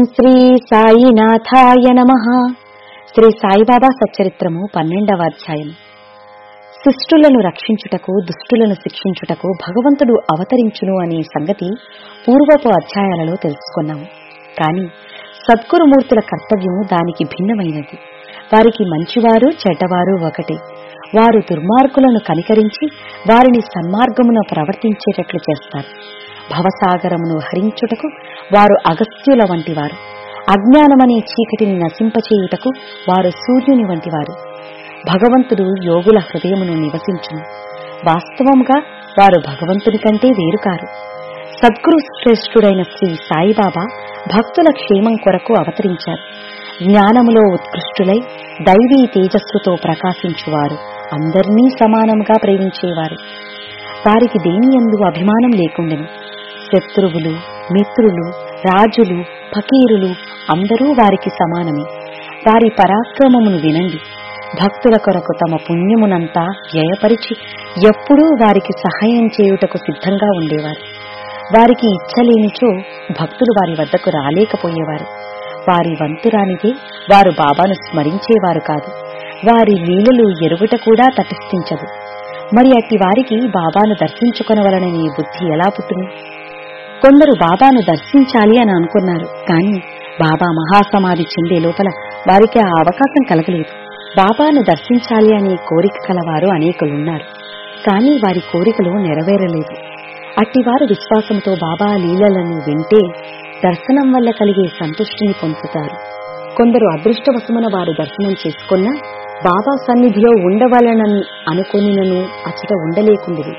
శ్రీ సాయినాథాయ నమ శ్రీ సాయిబాబా సచ్చరిత్రము పన్నెండవ అధ్యాయం శిష్టులను రక్షించుటకు దుష్టులను శిక్షించుటకు భగవంతుడు అవతరించును అనే సంగతి పూర్వపు అధ్యాయాలలో తెలుసుకున్నాము కాని సద్గురుమూర్తుల కర్తవ్యము దానికి భిన్నమైనది వారికి మంచివారు చెడ్డవారు ఒకటే వారు దుర్మార్గులను కనికరించి వారిని సన్మార్గమున ప్రవర్తించేటట్లు చేస్తారు భవసాగరమును హరించుటకు వారు అగస్త్యుల వంటివారు అజ్ఞానమనే చీకటిని నశింపచేయుటకు వారు సూర్యుని వంటివారు భగవంతుడు యోగుల హృదయమును నివసించును వాస్తవముగా వారు భగవంతుని కంటే వేరుకారు సద్గురు శ్రేష్ఠుడైన శ్రీ సాయిబాబా భక్తుల క్షేమం కొరకు అవతరించారు జ్ఞానములో ఉత్కృష్టులై దైవీ తేజస్సుతో ప్రకాశించువారు అందరినీ సమానంగా ప్రేమించేవారు వారికి దేని ఎందు అభిమానం లేకుండెను శత్రువులు మిత్రులు రాజులు ఫకీరులు అందరూ వారికి సమానమే వారి పరాక్రమమును వినండి భక్తుల కొరకు తమ పుణ్యమునంతా వ్యయపరిచి ఎప్పుడూ వారికి సహాయం చేయుటకు సిద్ధంగా ఉండేవారు వారికి ఇచ్చలేనిచో భక్తులు వారి వద్దకు రాలేకపోయేవారు వారి వంతురానిదే వారు బాబాను స్మరించేవారు కాదు వారి లీలలు ఎరుగుట కూడా తటస్థించదు మరి అట్టి వారికి బాబాను దర్శించుకొనవలననే బుద్ధి ఎలా పుట్టును కొందరు బాబాను దర్శించాలి అని అనుకున్నారు కానీ బాబా మహాసమాధి చెందే లోపల వారికి ఆ అవకాశం కలగలేదు బాబాను దర్శించాలి అనే కోరిక కలవారు అనేకులున్నారు కానీ వారి కోరికలు నెరవేరలేదు అట్టివారు విశ్వాసంతో బాబా లీలలను వింటే దర్శనం వల్ల కలిగే సంతుష్టిని పొందుతారు కొందరు అదృష్టవశమున వారు దర్శనం చేసుకున్నా బాబా సన్నిధిలో ఉండవలనని అనుకొనినను అచ్చట ఉండలేకుండిరి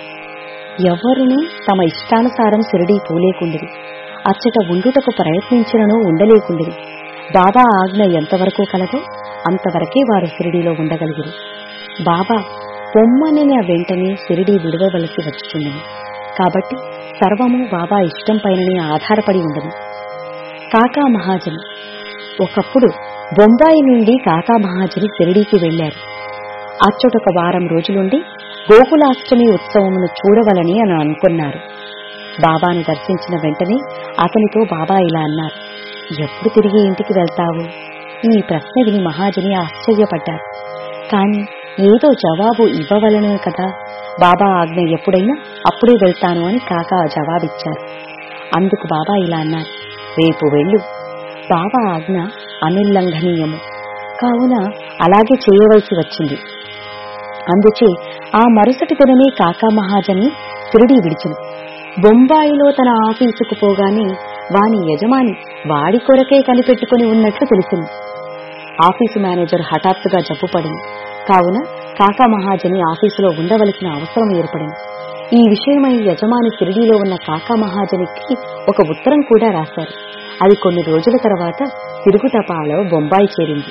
ఎవరునూ తమ ఇష్టానుసారం సిరిడి పోలేకుండిరి అచ్చట ఉండుటకు ప్రయత్నించినను ఉండలేకుండిరి బాబా ఆజ్ఞ ఎంతవరకు కలదో అంతవరకే వారు సిరిడిలో ఉండగలిగిరి బాబా పొమ్మనిన వెంటనే సిరిడి విడవవలసి వచ్చుచుండెను కాబట్టి సర్వము బాబా ఇష్టం పైననే ఆధారపడి ఉండదు కాకా మహాజని ఒకప్పుడు బొంబాయి నుండి కాకా మహాజని సిరిడీకి వెళ్లారు అచ్చటొక వారం రోజులుండి గోకులాష్టమి ఉత్సవమును చూడవలని అని అనుకున్నారు బాబాను దర్శించిన వెంటనే అతనితో బాబా ఇలా అన్నారు ఎప్పుడు తిరిగి ఇంటికి వెళ్తావు ఈ ప్రశ్న విని మహాజని ఆశ్చర్యపడ్డారు కాని ఏదో జవాబు ఇవ్వవలను కదా బాబా ఆజ్ఞ ఎప్పుడైనా అప్పుడే వెళ్తాను అని కాకా జవాబిచ్చారు అందుకు బాబా ఇలా అన్నారు రేపు వెళ్ళు బాబా ఆజ్ఞ అనుల్లంఘనీయము కావున అలాగే చేయవలసి వచ్చింది అందుచే ఆ మరుసటి దినమే కాకా మహాజని సిరిడి విడిచెను బొంబాయిలో తన ఆఫీసుకు పోగానే వాని యజమాని వాడి కొరకే కనిపెట్టుకుని ఉన్నట్లు తెలిసింది ఆఫీసు మేనేజర్ హఠాత్తుగా జబ్బుపడింది కావున కాకా మహాజని ఆఫీసులో ఉండవలసిన అవసరం ఏర్పడింది ఈ విషయమై యజమాని సిరిడీలో ఉన్న కాకా మహాజనికి ఒక ఉత్తరం కూడా రాశారు అది కొన్ని రోజుల తర్వాత తిరుగుతపాలో బొంబాయి చేరింది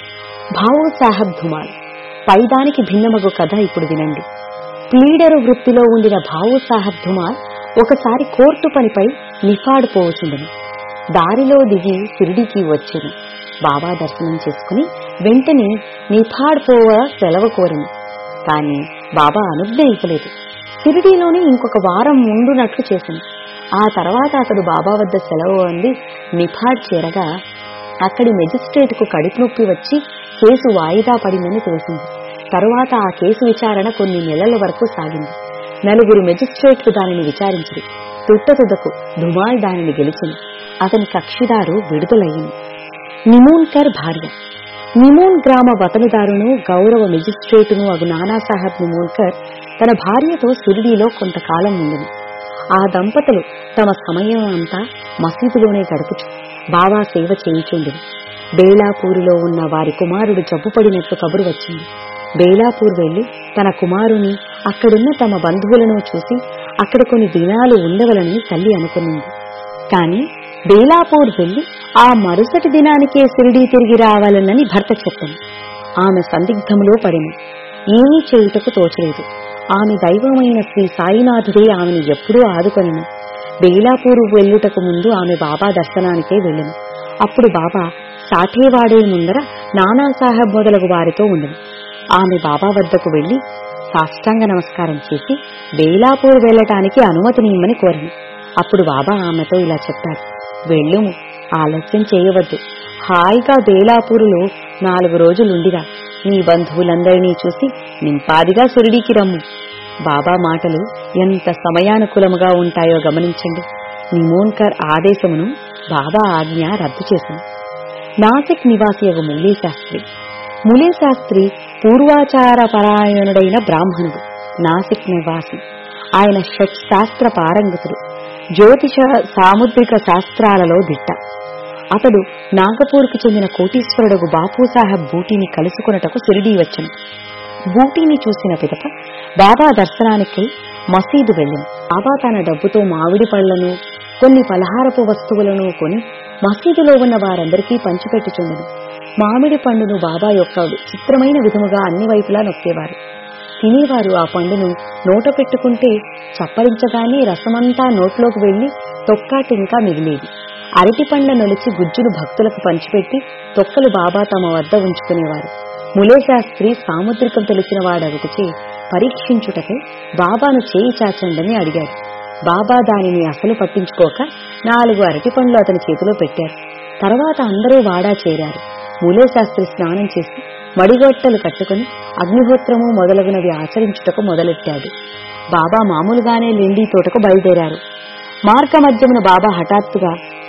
భావో సాహబ్ ధుమాల్ పైదానికి భిన్నమగు కథ ఇప్పుడు వినండి ప్లీడరు వృత్తిలో ఉండిన భావో సాహబ్ ధుమాల్ ఒకసారి కోర్టు పనిపై నిఫాడ్ పోవచ్చుండను దారిలో దిగి సిరిడికి వచ్చెను బాబా దర్శనం చేసుకుని వెంటనే నిఫాడ్ పోవ సెలవు కోరింది కాని బాబా అనుజ్ఞ ఇవ్వలేదు సిరిడిలోనే ఇంకొక వారం ఉండునట్లు చేసింది ఆ తర్వాత అతడు బాబా వద్ద సెలవు అంది నిఫాడ్ చేరగా అక్కడి మెజిస్ట్రేట్కు కడుపు నొప్పి వచ్చి కేసు వాయిదా పడిందని తెలిసింది తరువాత ఆ కేసు విచారణ కొన్ని నెలల వరకు సాగింది నలుగురు మెజిస్ట్రేట్లు దానిని విచారించింది తుట్టతుదకు ధుమాల్ దానిని గెలిచింది అతని కక్షిదారు విడుదలయ్యింది నిమూన్కర్ భార్య నిమూన్ గ్రామ వతనుదారును గౌరవ మెజిస్ట్రేటును అగు నానాసాహెబ్ నిమూన్కర్ తన భార్యతో సిరిడీలో కొంతకాలం ఉండను ఆ దంపతులు తమ సమయం అంతా మసీదులోనే గడుపుచు బాబా సేవ చేయుచుండెను బేలాపూరులో ఉన్న వారి కుమారుడు జబ్బుపడినట్లు కబురు వచ్చింది బేలాపూర్ వెళ్లి తన కుమారుని అక్కడున్న తమ బంధువులను చూసి అక్కడ కొన్ని దినాలు ఉండవలని తల్లి అనుకునింది కాని బేలాపూర్ వెళ్లి ఆ మరుసటి దినానికే సిరిడి తిరిగి రావాలనని భర్త చెప్పాను ఆమె సందిగ్ధంలో పడింది ఏమీ చేయుటకు తోచలేదు ఆమె దైవమైన శ్రీ సాయినాథుడే ఆమెను ఎప్పుడూ ఆదుకొనిను బేలాపూర్ వెళ్ళుటకు ముందు ఆమె బాబా దర్శనానికే వెళ్ళను అప్పుడు బాబా సాఠేవాడే ముందర నానాసాహెబ్ మొదలగు వారితో ఉండను ఆమె బాబా వద్దకు వెళ్లి సాష్టాంగ నమస్కారం చేసి బేలాపూర్ వెళ్లటానికి అనుమతినిమ్మని కోరింది అప్పుడు బాబా ఆమెతో ఇలా చెప్పారు వెళ్ళుము ఆలస్యం చేయవద్దు హాయిగా బేలాపూరులో నాలుగు రోజులుండిరా నీ బంధువులందరినీ చూసి నింపాదిగా షిరిడీకి రమ్ము బాబా మాటలు ఎంత సమయానుకూలముగా ఉంటాయో గమనించండి నిమోన్కర్ ఆదేశమును బాబా ఆజ్ఞ రద్దు చేసింది నాసిక్ నివాసి ఒక మూలీ శాస్త్రి మూలీ శాస్త్రి పూర్వాచార పరాయణుడైన బ్రాహ్మణుడు నాసిక్ నివాసి ఆయన షట్ శాస్త్ర పారంగతుడు జ్యోతిష సాముద్రిక శాస్త్రాలలో దిట్ట అతడు నాగపూర్కు చెందిన కోటీశ్వరుడు బాపూసాహెబ్ బూటీని కలుసుకున్నటకు సిరిడీ వచ్చను బూటీని చూసిన పిదప బాబా దర్శనానికి మసీదు వెళ్ళింది బాబా తన డబ్బుతో మామిడి పళ్లను కొన్ని పలహారపు వస్తువులను కొని మసీదులో ఉన్న వారందరికీ పంచిపెట్టుచుండెను మామిడి పండును బాబా యొక్క చిత్రమైన విధముగా అన్ని వైపులా నొక్కేవారు తినేవారు ఆ పండును నోట పెట్టుకుంటే చప్పరించగానే రసమంతా నోట్లోకి వెళ్లి తొక్కాటి ఇంకా మిగిలేది అరటి పండ్ల నొలిచి గుజ్జును భక్తులకు పంచిపెట్టి తొక్కలు బాబా తమ వద్ద ఉంచుకునేవారు ములే శాస్త్రి సాముద్రికం తెలిసిన వాడొకటిచే పరీక్షించుటకై బాబాను చేయి చాచండని అడిగాడు బాబా దానిని అసలు పట్టించుకోక నాలుగు అరటి పండ్లు అతని చేతిలో పెట్టారు తర్వాత అందరూ వాడా చేరారు మూలే శాస్త్రి స్నానం చేసి మడిగొట్టలు కట్టుకుని అగ్నిహోత్రము మొదలగునవి ఆచరించుటకు మొదలెట్టాడు బాబా మామూలుగానే లెండి తోటకు బయలుదేరారు మార్గ మధ్యమున బాబా హఠాత్తుగా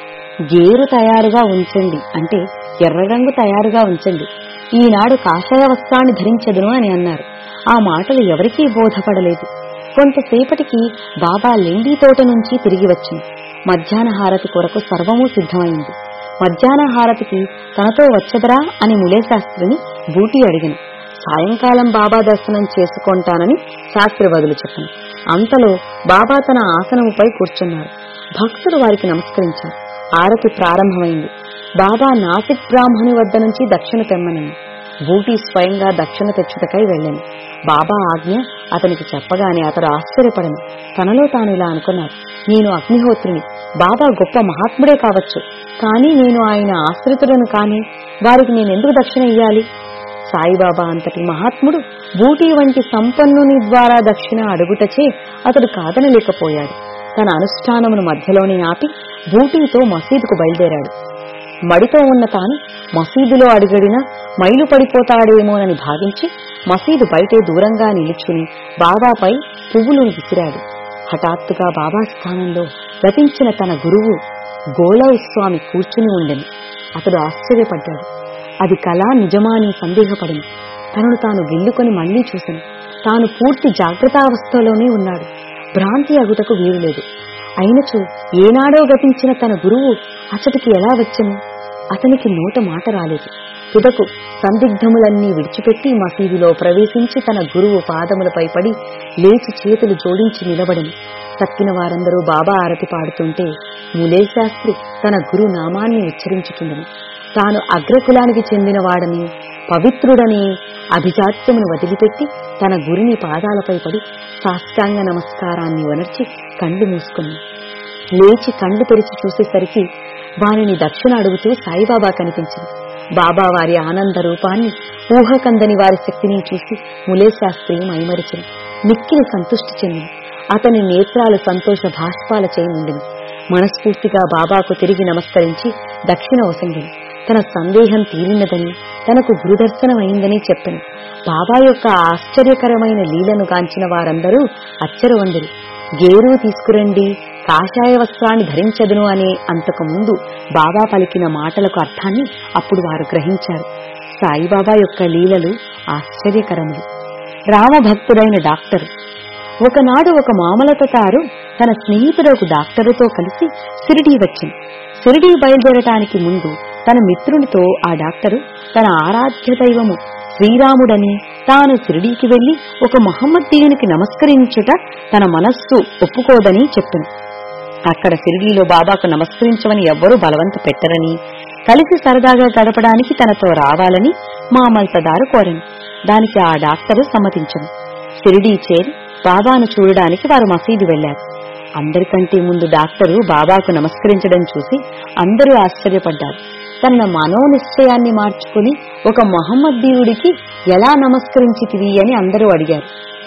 గేరు తయారుగా ఉంచండి అంటే ఎర్ర రంగు తయారుగా ఉంచండి ఈనాడు కాషాయ వస్త్రాన్ని ధరించదును అని అన్నారు ఆ మాటలు ఎవరికీ బోధపడలేదు కొంతసేపటికి బాబా లెండి తోట నుంచి తిరిగి వచ్చింది మధ్యాహ్న హారతి కొరకు సర్వము సిద్ధమైంది మధ్యాహ్న హారతికి తనతో వచ్చదరా అని ములే శాస్త్రిని బూటీ అడిగిను సాయంకాలం బాబా దర్శనం చేసుకుంటానని శాస్త్రి బదులు చెప్పను అంతలో బాబా తన ఆసనముపై కూర్చున్నారు భక్తులు వారికి నమస్కరించారు ఆరతి ప్రారంభమైంది బాబా నాసిక్ బ్రాహ్మణి వద్ద నుంచి దక్షిణ తెమ్మనని బూటీ స్వయంగా దక్షిణ తెచ్చుటకై వెళ్ళాను బాబా ఆజ్ఞ అతనికి చెప్పగానే అతడు ఆశ్చర్యపడను తనలో తాను ఇలా అనుకున్నాడు నేను అగ్నిహోత్రిని బాబా గొప్ప మహాత్ముడే కావచ్చు కానీ నేను ఆయన ఆశ్రితుడను కాని వారికి నేనెందుకు దక్షిణ ఇయ్యాలి సాయిబాబా అంతటి మహాత్ముడు బూటీ వంటి సంపన్నుని ద్వారా దక్షిణ అడుగుటచే అతడు కాదనలేకపోయాడు తన అనుష్ఠానమును మధ్యలోనే ఆపి బూటీతో మసీదుకు బయలుదేరాడు మడితో ఉన్న తాను మసీదులో అడుగడిన మైలు పడిపోతాడేమోనని భావించి మసీదు బయటే దూరంగా నిలుచుని బాబాపై పువ్వులు విసిరాడు హఠాత్తుగా బాబా స్థానంలో గతించిన తన గురువు గోళవ్ స్వామి కూర్చుని ఉండెను అతడు ఆశ్చర్యపడ్డాడు అది కళా నిజమా అని సందేహపడింది తనను తాను గిల్లుకొని మళ్లీ చూశాను తాను పూర్తి జాగ్రత్తావస్థలోనే ఉన్నాడు భ్రాంతి అగుటకు వీలులేదు అయినచో ఏనాడో గతించిన తన గురువు అతడికి ఎలా వచ్చను అతనికి నోట మాట రాలేదు తుదకు సందిగ్ధములన్నీ విడిచిపెట్టి మసీదులో ప్రవేశించి తన గురువు పాదములపై పడి లేచి చేతులు జోడించి నిలబడిను తక్కిన వారందరూ బాబా ఆరతి పాడుతుంటే ములే శాస్త్రి తన గురు నామాన్ని ఉచ్చరించుతుండను తాను అగ్రకులానికి చెందినవాడని పవిత్రుడని అభిజాత్యమును వదిలిపెట్టి తన గురిని పాదాలపై పడి సాష్టాంగ నమస్కారాన్ని వనర్చి కళ్ళు మూసుకుని లేచి కళ్ళు తెరిచి చూసేసరికి వారిని దక్షిణ అడుగుతూ సాయిబాబా కనిపించింది బాబా వారి ఆనంద రూపాన్ని ఊహకందని వారి శక్తిని చూసి ములే శాస్త్రి మైమరిచిన మిక్కిలి సంతుష్టి చెందింది అతని నేత్రాలు సంతోష భాష్పాల చేయనుండిను మనస్ఫూర్తిగా బాబాకు తిరిగి నమస్కరించి దక్షిణ వసంగిని తన సందేహం తీరినదని తనకు గురుదర్శనమైందని చెప్పను బాబా యొక్క ఆశ్చర్యకరమైన లీలను గాంచిన వారందరూ అచ్చరవందరు గేరు తీసుకురండి కాషాయ వస్త్రాన్ని ధరించదును అనే అంతకు ముందు బాబా పలికిన మాటలకు అర్థాన్ని అప్పుడు వారు గ్రహించారు సాయిబాబా యొక్క లీలలు ఆశ్చర్యకరములు రామభక్తుడైన డాక్టర్ ఒకనాడు ఒక మామలత తారు తన స్నేహితుడు డాక్టరుతో కలిసి సిరిడీ వచ్చింది సిరిడీ బయలుదేరటానికి ముందు తన మిత్రునితో ఆ డాక్టరు తన ఆరాధ్య దైవము శ్రీరాముడని తాను సిరిడీకి వెళ్లి ఒక మహమ్మద్దీయునికి నమస్కరించుట తన మనస్సు ఒప్పుకోదని చెప్పింది అక్కడ సిరిడీలో బాబాకు నమస్కరించమని ఎవ్వరూ బలవంత పెట్టరని కలిసి సరదాగా గడపడానికి తనతో రావాలని మామల్తదారు కోరను దానికి ఆ డాక్టరు సమ్మతించను సిరిడీ చేరి బాబాను చూడడానికి వారు మసీదు వెళ్లారు అందరికంటే ముందు డాక్టరు బాబాకు నమస్కరించడం చూసి అందరూ ఆశ్చర్యపడ్డారు తన మనోనిశ్చయాన్ని మార్చుకుని ఒక మహమ్మద్దీయుడికి ఎలా నమస్కరించితివి అని అందరూ అడిగారు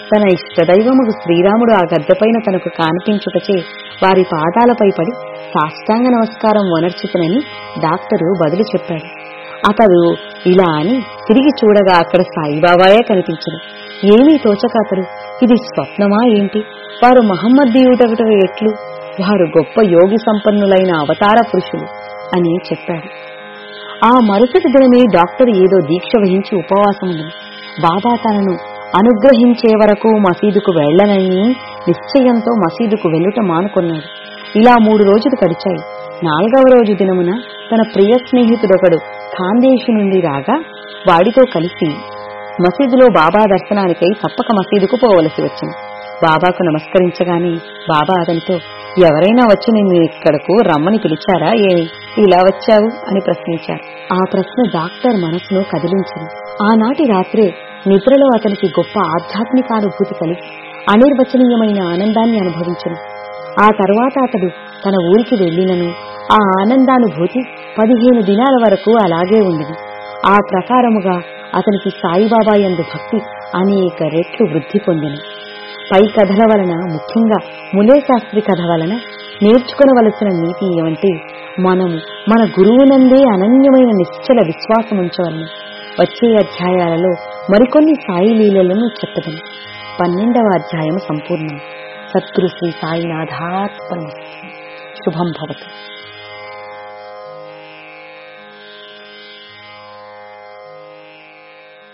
తన ఇష్టదైవముకు శ్రీరాముడు ఆ గద్దెపైన తనకు కానిపించుటచే వారి పాదాలపై పడి సాష్టాంగ నమస్కారం వనర్చితనని డాక్టరు బదులు చెప్పాడు అతడు ఇలా అని తిరిగి చూడగా అక్కడ సాయిబాబాయే కనిపించను ఏమీ తోచక అతడు ఇది స్వప్నమా ఏంటి వారు మహమ్మద్దీయుడగట ఎట్లు వారు గొప్ప యోగి సంపన్నులైన అవతార పురుషులు అని చెప్పాడు ఆ మరుసటి దినమే డాక్టర్ ఏదో దీక్ష వహించి ఉపవాసం ఉన్నది బాబా తనను అనుగ్రహించే వరకు మసీదుకు వెళ్లనని నిశ్చయంతో మసీదుకు వెళ్ళుట మానుకున్నాడు ఇలా మూడు రోజులు గడిచాయి నాలుగవ రోజు దినమున తన ప్రియ స్నేహితుడొకడు ఖాందేశు నుండి రాగా వాడితో కలిసి మసీదులో బాబా దర్శనానికై తప్పక మసీదుకు పోవలసి వచ్చింది బాబాకు నమస్కరించగానే బాబా అతనితో ఎవరైనా వచ్చి నిన్ను ఇక్కడకు రమ్మని పిలిచారా ఏమి ఇలా వచ్చావు అని ప్రశ్నించారు ఆ ప్రశ్న డాక్టర్ మనసును కదిలించింది ఆనాటి రాత్రే నిద్రలో అతనికి గొప్ప ఆధ్యాత్మికానుభూతి కలిగి అనిర్వచనీయమైన ఆనందాన్ని అనుభవించను ఆ తర్వాత అతడు తన ఊరికి వెళ్లినను ఆ ఆనందానుభూతి పదిహేను దినాల వరకు అలాగే ఉండదు ఆ ప్రకారముగా అతనికి సాయిబాబా యందు భక్తి అనేక రెట్లు వృద్ధి పొందిను పై కథల వలన ముఖ్యంగా ములే శాస్త్రి కథ వలన నేర్చుకునవలసిన నీతి ఏమంటే మనము మన గురువునందే అనన్యమైన నిశ్చల విశ్వాసం ఉంచవలను వచ్చే అధ్యాయాలలో మరికొన్ని సాయి లీలలను చెప్పదను పన్నెండవ అధ్యాయం సంపూర్ణం సద్గురు శ్రీ సాయినాథాత్మ శుభం భవతు